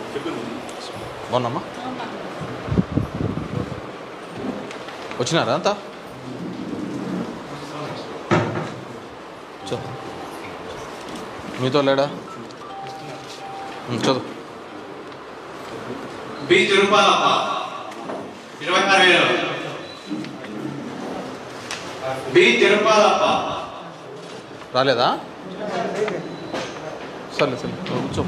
బాగున్నామ్మా వచ్చినారా అంతా చదువు మీతో లేడా ఉమ్, చదువు బి తిరుపాలప్ప ఇరవై ఆరు వేలు బి తిరుపాలప్ప రాలేదా సర్లే సర్లే నువ్వు కూర్చో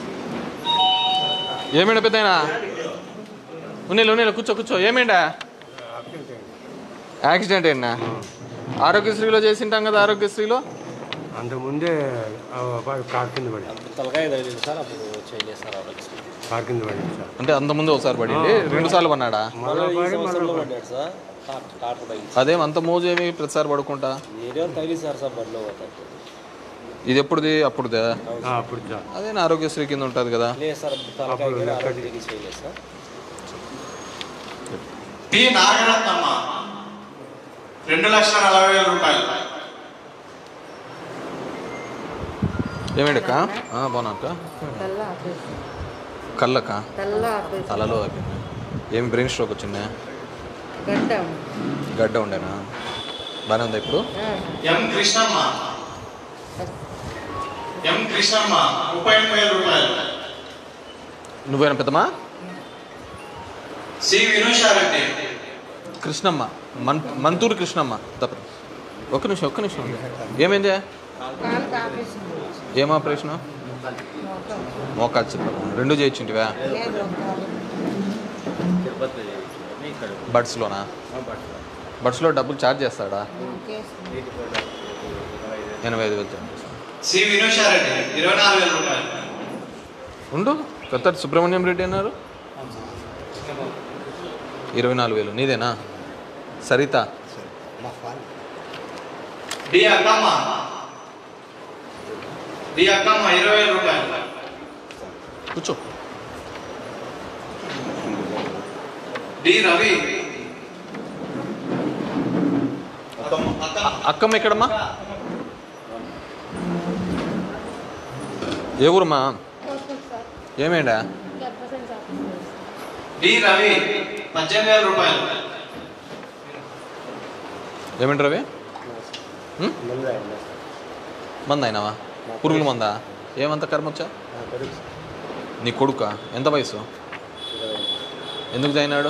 ఏమైనా పెద్దయినా ఉన్నీళ్ళు ఉన్నీళ్ళు కూర్చో కూర్చో ఏమైందా యాక్సిడెంట్ ఏంటా ఆరోగ్యశ్రీలో చేసింటాం కదా ఆరోగ్యశ్రీలో అంతకుముందే ఆ వాడు కారు కింద పడి తలకాయ తగిలింది సార్ అప్పుడు చేయలేదు సార్ ఆలోచన కారు కింద పడి సార్ అంటే అంత ముందు ఒకసారి పడింది రెండు సార్లు పన్నాడా మళ్ళా ఈ పడి సంవత్సరంలో మళ్ళీ పడ్డాడు సార్ టాప్ టాప్ తగిలి అదేం అంత మోజు ఏమి ప్రతిసారి పడుకుంటా మీరేమో తగిలి సార్ సార్ బండిలో పోతారు ఇది ఎప్పుడుది అప్పుడుదే అప్పుడు సార్ అదే నా ఆరోగ్యశ్రీ కింద ఉంటుంది కదా లేదు సార్ తలకాయ కానీ ఆరోగ్యకి చేయలేదు సార్ టి నాగరత్నమ్మ రెండు లక్షల నలభై వేల రూపాయలు ఏమేంటి అక్క బాగున్నా అక్క తెల్ల ఆపరేషన్ కళ్ళక తెల్ల ఆపరేషన్ తలలో అయిపోయింది ఏమి బ్రెయిన్ స్ట్రోక్ వచ్చిందా గడ్డ గడ్డ ఉండేనా బాగానే ఉందా ఇప్పుడు ఎం కృష్ణమ్మ ఎం కృష్ణమ్మ ముప్పై ఎనిమిది వేల రూపాయలు నువ్వేనా పెద్దమ్మా సి వినూషారెడ్డి కృష్ణమ్మ మన్ మంతూరు కృష్ణమ్మ తప్ప ఒక్క నిమిషం ఒక్క నిమిషం ఉంది ఏమైంది కాలుకి ఆపరేషన్ ఏం ఆపరేషన్ మొత్తం మోకాలు చిప్ప రెండు చేయించుంటివా లేదు ఒక కాలు. తిరుపతిలో చేయించుకోండి ఇక్కడ బడ్స్లోనా బడ్స్లో డబ్బులు ఛార్జ్ చేస్తాడా కేసు ఎనభై ఐదు వేలు ఛార్జ్ చేస్తాడు సి వినూషారెడ్డి ఇరవై నాలుగు వేల రూపాయలు ఉండు కొత్త సుబ్రహ్మణ్యం రెడ్డి అన్నారు ఇరవై నాలుగు వేలు నీదేనా సరిత డి అక్కమ్మ డి అక్కమ్మ ఇరవై వేల రూపాయలు కూర్చో డి రవి అక్కమ్మ అక్కమ్మ అక్కమ్మ ఎక్కడమ్మా ఏ ఊరమ్మా ఏమేండా డి రవి పద్దెనిమిది వేల రూపాయలు ఏమేంటి రవి ఉం? ముందు అయిందా సార్ మంద అయినావా పురుగుల మందా ఏమంత కర్మ వచ్చా నా కొడుకు సార్ నీ కొడుక ఎంత వయసు ఇరవై ఎందుకు అయినాడు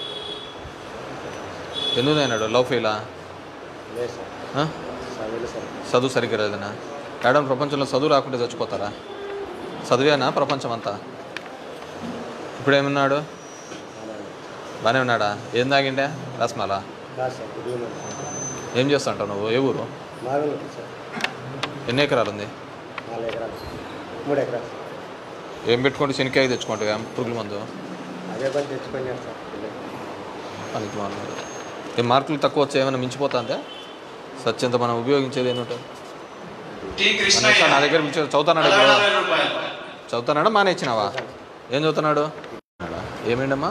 ఎందుకు అయినాడు లవ్ ఫెయిలా లేదు సార్ చదివలేదు సార్ చదువు సరిగ్గా లేదనా ఏడాది ప్రపంచంలో చదువు రాకుంటే చచ్చిపోతారా చదివేనా ప్రపంచం అంతా ఇప్పుడు ఏమన్నాడు బాగానే ఉన్నాడా ఏం తాగిండే రస్మాలా కాదు సార్ గుడిలో ఏం చేస్తుంటావు నువ్వు ఏ ఊరు మాగంలో సార్ ఎన్ని ఎకరాలు ఉంది నాలుగు ఎకరాలు మూడు ఎకరాలు సార్ ఏం పెట్టుకుంటే శనికాయ తెచ్చుకుంటావు పురుగుల మందు అదే పని తెచ్చుకొని సార్ పిల్లలు పనికి మాలిన ఏ మార్కులు తక్కువ వచ్చి ఏమైనా మించిపోతుందా సత్యంత మనం ఉపయోగించేది ఏంటంటుంది టి మన కృష్ణయ్య ఎట్లా నా దగ్గర పిలిచి చదువుతున్నాడు నలభై ఇప్పుడు నాలుగు వేల రూపాయలు చదువుతున్నాడా మానేచ్చినావా ఏం చదువుతున్నాడు ఏమైందమ్మా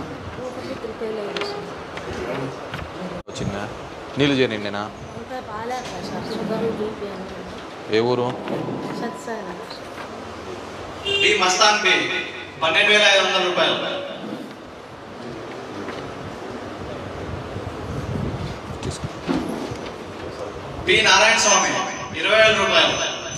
వచ్చిందా నీళ్ళు చేరిండేనా ఇంకా బాగాలేక సార్ షుగర్ బీపీ అని ఏ ఊరు సత్సాయి డి మస్తాన్ పే పన్నెండు వేల ఐదు వందల రూపాయలు తీసుకో పి నారాయణ స్వామి ఇరవై వేల రూపాయలు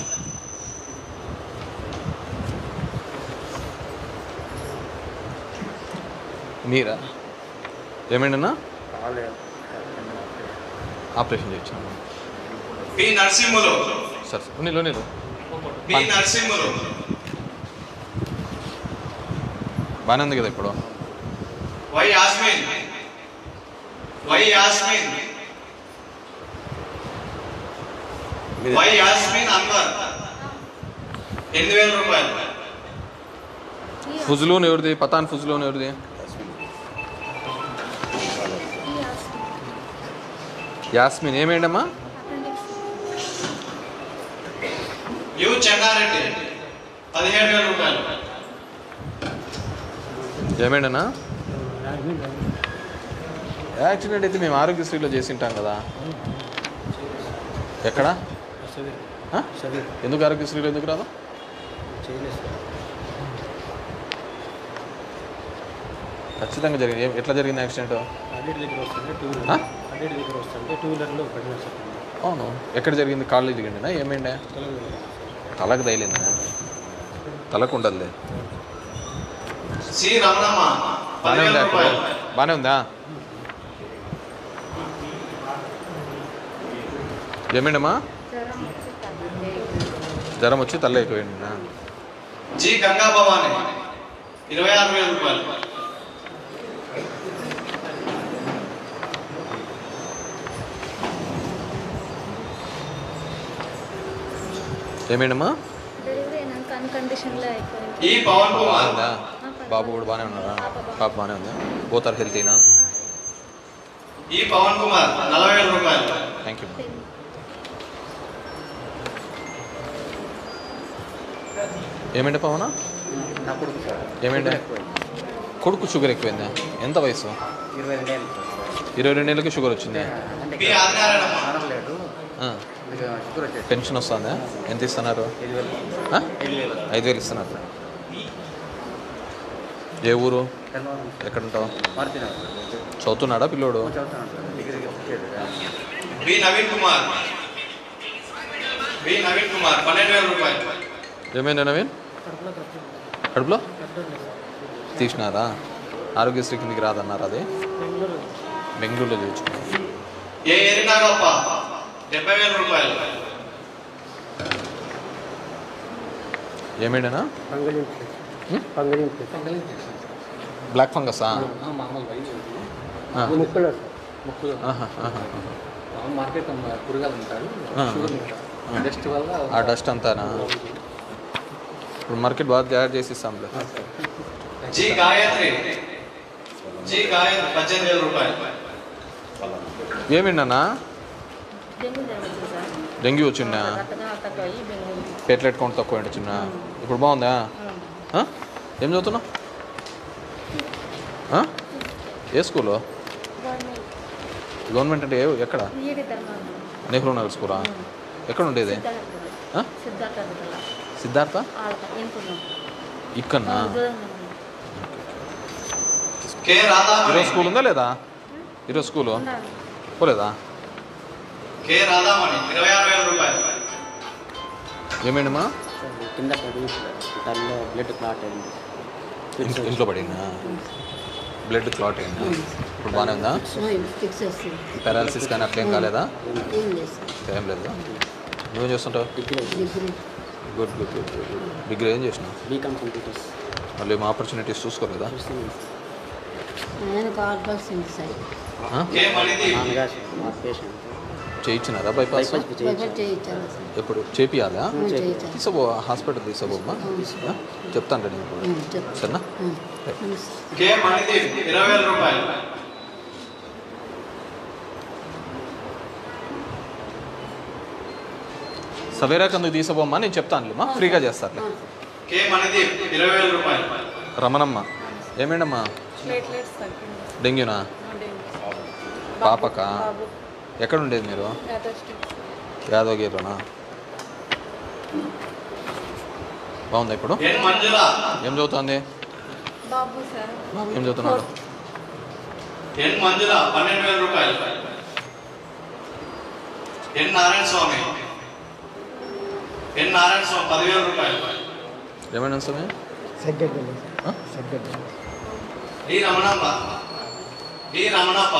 మీరా ఏమైందన్నా కాలే ఆపరేషన్ చేయించాను పి నరసింహులు సరే సరే నీళ్ళు నీళ్ళు పి నరసింహులు బాగానే ఉంది కదా ఇప్పుడు Y Yasmin Y Yasmin Y Yasmin Anwar ఎనిమిది వేల రూపాయలు ఫుజులోని ఎవరిది పతాన్ ఫుజులోని ఎవరిది యాస్మిన్ ఏమైందమ్మా యు చెన్నారెడ్డి పదిహేడు వేల రూపాయలు ఏమైందన్నా యాక్సిడెంట్ అయితే మేము ఆరోగ్యశ్రీలో చేసి ఉంటాం కదా ఎక్కడ ఆ? ఎందుకు ఆరోగ్యశ్రీలో ఎందుకు రాదు చేయలేదు సార్ ఖచ్చితంగా జరిగింది ఏ- ఎట్లా జరిగింది యాక్సిడెంట్ అడ్డేటి దగ్గర వస్తుంటే టూ ఆ? వీలర్ అడ్డేటి దగ్గర వస్తుంటే టూ వీలర్లో పడిన సార్ అవును ఎక్కడ జరిగింది కాళ్ళు ఇరిగిండినా ఏమైండే తలకు తగిలిందా తలకు ఉండదులే సి రమణమ్మ బాగానే పదివేల ఉందా ఇప్పుడు రూపాయలు బాగానే ఉందా ఏమైందమ్మా జ్వరం వచ్చి తగ్గింది జ్వరం వచ్చి తల్ల ఎక్కువైందా జి గంగా భవాని ఇరవై ఆరు వేల రూపాయలు ఏమైందమ్మా డెలివరీ అయినాక అన్ కండిషన్లో అయిపోయింది ఈ పవన్ కుమార్ బాగుందా బాబు కూడా బాగానే ఉన్నారా పాప బాగానే ఉందా పోతారు హెల్తీనా ఈ పవన్ కుమార్ నలభై వేల రూపాయలు థ్యాంక్ యూ ఏమైంది పవన నా కొడుకు సార్ ఏమైంది కొడుకు షుగర్ ఎక్కువైందా ఎంత వయసు ఇరవై రెండు ఏళ్ళు సార్ ఇరవై రెండు ఏళ్ళకి షుగర్ వచ్చింది అంటే పి ఆదినారాయణమ్మ మానలేడు ఆ, ఇక షుగర్ వచ్చేసి పెన్షన్ వస్తుందా ఎంత ఇస్తున్నారు ఐదు వేలు ఆ? ఐదు వేలు ఐదు వేలు ఇస్తున్నారు ఏ ఊరు తెల్లవారు ఎక్కడ ఉంటావు మారుతున్నాను చదువుతున్నాడా పిల్లోడు చదువుతున్నాను సార్ డిగ్రీకి వచ్చేది బి నవీన్ కుమార్ బి నవీన్ కుమార్ పన్నెండు వేల రూపాయలు ఏమైంది నవీన్ కడుపులో తీసినారా ఆరోగ్యశ్రీ కిందికి రాదన్నారు అది బెంగళూరులో చేయించుకున్నారు ఏ ఎరినాగప్ప డెబ్బై వేల రూపాయలు ఏమైండేనా పంగళింపు హ్మ్? పంగళింపు బ్లాక్ ఫంగసా ముక్కులో మార్కెట్ కూరగాయలు ఉంటారు ఆ. డస్ట్ వల్ల ఆ డస్ట్ అంతానా ఇప్పుడు మార్కెట్ బాగా తయారు చేసి ఇస్తాంలే జి గాయత్రి జి గాయత్రి పద్దెనిమిది వేల రూపాయలు ఏమిండనా డెంగ్యూ జరుగుతుంది సార్ డెంగ్యూ వచ్చిందా రక్తగా తక్కువ అయ్యి బెంగళూరు ప్లేట్లెట్ కౌంట్ తక్కువ ఏంటి చిన్న ఇప్పుడు బాగుందా ఆ? ఏం చదువుతున్నావు ఆ? ఏ స్కూలు గవర్నమెంట్ గవర్నమెంట్ అంటే ఏ ఎక్కడ ఈడి ధర్మాలు నెహ్రూ నగర్ స్కూలా ఎక్కడ ఉండేది ఆ? సిద్ధార్థ అడుగుతల సిద్ధార్థ వాళ్ళ ఎంతున్నాం ఇక్కడనా దూరంగా ఉంది. కె రాధామణి ఈరోజు స్కూల్ ఉందా లేదా ఈరోజు స్కూలు ఉండాలి. పోలేదా కె రాధామణి ఇరవై ఆరు వేల రూపాయలు ఏమైందమ్మా కింద పడి దానిలో బ్లడ్ క్లాట్ అయింది ఇంట్లో ఇంట్లో పడిందా బ్లడ్ క్లాట్ అయిందా ఇప్పుడు బాగానే ఉందా ఫిక్స్ చేస్తుంది పారాలసిస్ కానీ అట్లేం కాలేదా ఏం చేస్తుంది ఏం లేదా నువ్వేం చేస్తుంటావు degree good good good good degree ఏం చేసినావు బీకామ్ కంప్యూటర్స్ మళ్ళీ ఏం ఆపర్చునిటీస్ చూసుకోలేదా నేను కావాల్సింది సరే ఆ? కె మణిదీప్ నాన్నగారు మా పేషెంట్ చేయించినారా బైపాస్ బైపాస్ బయట చేయించాలి సార్ ఎప్పుడు చేపియాలా చేయించాలి తీసుకోబో హాస్పిటల్ తీసుకోబోమ్మా చెప్తాను నేను ఇప్పుడు చెప్తాను సరేనా కె మణిదీప్ ఇరవై వేల రూపాయలు సవేరా కందుకు తీసుకోబోమ్మా నేను చెప్తానులేమ్మా ఫ్రీగా చేస్తానులే కె మణిదీప్ ఇరవై వేల రూపాయలు రమణమ్మ ఏమేండమ్మా ప్లేట్లెట్స్ తగ్గింది డెంగ్యూనా పాపకా ఎక్కడ ఉండేది మీరు యాదవగిరిలోనా బాగుందా ఇప్పుడు ఎన్ మంజుల ఏం చదువుతుంది బాబు సార్ బాబు ఏం చదువుతున్నాడు ఎన్ మంజుల పన్నెండు వేల రూపాయలు ఎన్ నారాయణ స్వామి ఎన్ నారాయణ స్వామి పదివేల రూపాయలు ఏమైనా సమయం ఆ? డి రమణప్ప డి రమణప్ప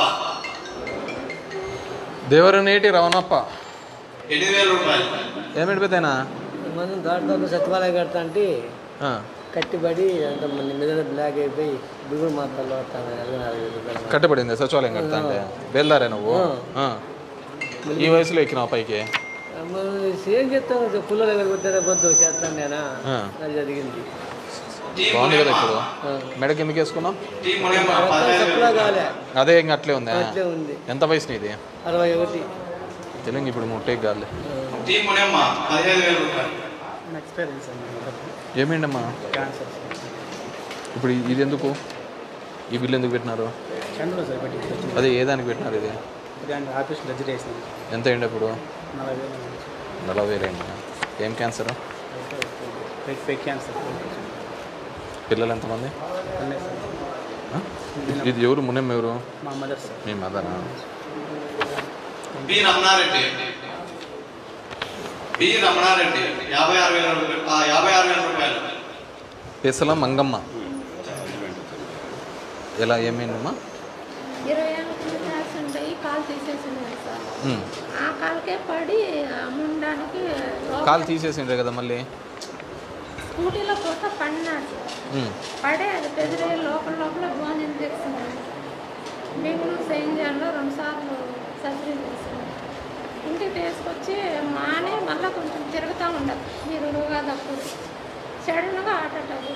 దేవరనేటి రవణప్ప ఎనిమిది వేల రూపాయలు ఏమిటి పెద్దయినా మనం దాంట్లో సచివాలయం కడతా అంటే కట్టిబడి అంత మంది మీద బ్లాక్ అయిపోయి దిగుడు మాత్రలు పడతాను నాలుగు వేల రూపాయలు కట్టబడింది సచివాలయం కడతా అంటే బేల్దారే నువ్వు ఆ. ఈ వయసులో ఎక్కినావు పైకి మనం ఏం చెప్తాను పుల్లలు దగ్గర కొట్టారా పొద్దు చేస్తాను నేను ఆ. అది జరిగింది టీ బాగుంది కదా మునియమ్మ ఇప్పుడు మెడకి ఎందుకు వేసుకున్నావు టీ మునియమ్మ రక్తం పదిహేను సప్లా వేల కాలే అదే ఇంకా అట్లే ఉందా అట్లే ఉంది ఎంత వయసు నీది అరవై ఒకటి తెలుగు ఇప్పుడు ముట్టేకి కాదు టీ మునియమ్మ పదిహేను వేల రూపాయలు ఎక్స్పీరియన్స్ ఏమైందమ్మా క్యాన్సర్ ఇప్పుడు ఇది ఎందుకు ఈ బిల్లు ఎందుకు పెట్టినారు చంద్రుడు సార్ పెట్టి అదే ఏ దానికి పెట్టినారు ఇది దాన్ని ఆఫీస్ రద్దు చేసింది ఎంత అయింది ఇప్పుడు నలభై వేలు నలభై వేలు అయిందా ఏం క్యాన్సర్ ఫేక్ ఫేక్ క్యాన్సర్ పిల్లలు ఎంతమంది ఉన్నాయి సార్ ఆ? ఇది ఎవరు ముnem ఎవరు మా మదర్ సార్ మీ మదరా బి రమణారెడ్డి బి రమణారెడ్డి యాభై ఆరు వేల రూపాయలు ఆ, యాభై ఆరు వేల రూపాయలు పెసల మంగమ్మ ఎలా ఏమైందమ్మా ఇరవై ఏళ్ళ కింద యాక్సిడెంట్ అయ్యి కాలు తీసేసినారు సార్ ఉమ్. ఆ కాలుకే పడి అమ్మడానికి కాలు తీసేసిండ్రే కదా మళ్ళీ స్కూటీలో పోతే పడినాడు సార్ ఉమ్. పడే అది పెదిరే లోపల లోపల బోన్ ఇన్ఫెక్షన్ బెంగళూరు సెయింట్ జాన్లో రెండు సార్లు సర్జరీ చేశాను ఇంటికి తీసుకొచ్చి మానే మళ్ళీ కొంచెం తిరుగుతూ ఉండదు మీరు తప్పుడు సడన్గా హార్ట్ అటాక్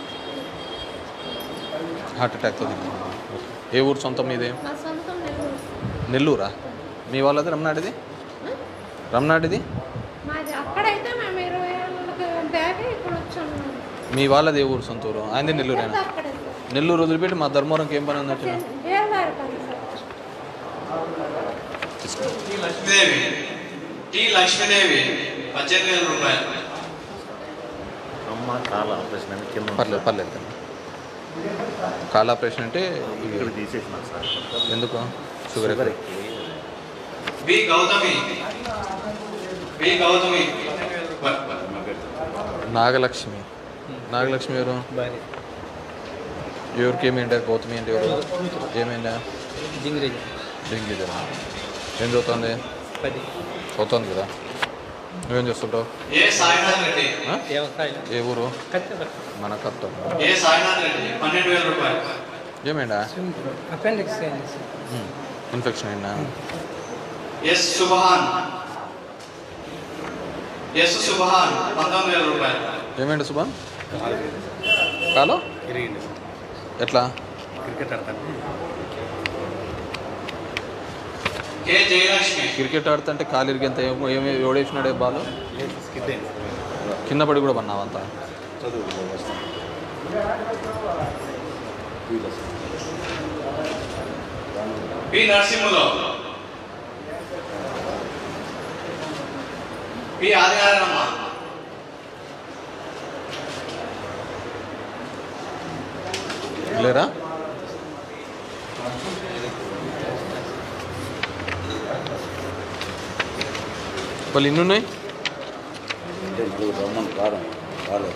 హార్ట్ అటాక్తో ఏ ఊరు సొంతం మీది మా సొంతం నెల్లూరు నెల్లూరా మీ వాళ్ళది రమనాడిది రమనాడిది మాది అక్కడైతే మేము ఇరవై ఏళ్ళకి బ్యాగ్ ఇప్పుడు వచ్చాము మీ వాళ్ళది ఏ ఊరు సొంత ఊరు ఆయనది నెల్లూరేనా అక్కడే నెల్లూరు వదిలిపెట్టి మా ధర్మవరంకి ఏం పని ఉందట వేలారు పని sir T Lakshmidevi T Lakshmidevi పద్దెనిమిది వేల రూపాయలు అమ్మ కాల ఆపరేషన్ అని కింద పర్లేదు పర్లేదు కాల్ ఆపరేషన్ అంటే ఇవి ఇక్కడ తీసేసినారు సార్ ఎందుకు షుగర్ షుగర్ ఎక్కువ. ఎక్కి బి గౌతమి బి గౌతమి నాగలక్ష్మి నాగలక్ష్మి ఎవరు భార్య ఎవరికి ఏమైందా గౌతమి అంటే ఎవరు ఏమైందా జింగిరేజ్ డెంగ్యూ జ్వరం ఏం చదువుతుంది పది చదువుతుంది కదా నువ్వేం చేస్తుంటావు ఏ సాయినాథ్ రెడ్డి ఆ? వ్యవసాయం ఏ ఊరు కత్తి మన కత్త ఏ సాయినాథ్ రెడ్డి పన్నెండు వేల రూపాయలు ఏమైందా అపెండిక్స్ అయింది సార్ ఇన్ఫెక్షన్ అయినా ఎస్ సుబహాన్ ఎస్ సుబహాన్ పంతొమ్మిది వేల రూపాయలు ఏమైంది సుభాన్ కాలో తిరిగింది ఎట్లా క్రికెట్ ఆడతాను కె జయలక్ష్మి క్రికెట్ ఆడుతుంటే కాలు ఇరిగేంత ఏమో ఏమి ఎవడేసినాడే బాల్ లేదు స్కిడ్ అయింది కింద పడి కూడా పన్నావంతా చదువు వస్తాను వీళ్ళు వస్తారు. పి నరసింహులు పి ఆదినారాయణమ్మ లేరా వాళ్ళు ఇన్ని ఉన్నాయి అంటే నలుగురు రమ్మని కారం రాలేదు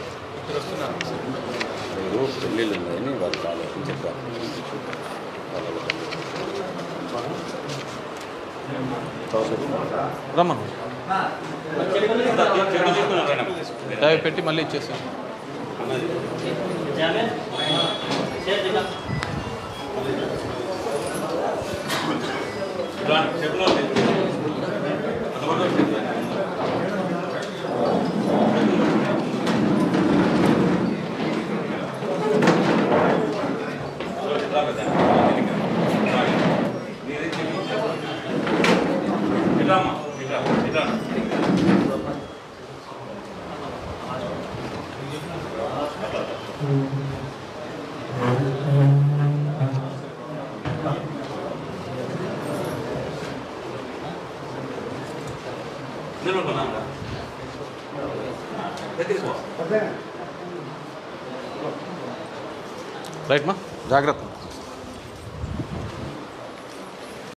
మీరు పెళ్ళిళ్ళు ఉన్నాయని వాళ్ళు రాలేదు అని చెప్పారు రమ్మను అవి పెట్టి మళ్ళీ ఇచ్చేసాం రైట్ మా జాగ్రత్త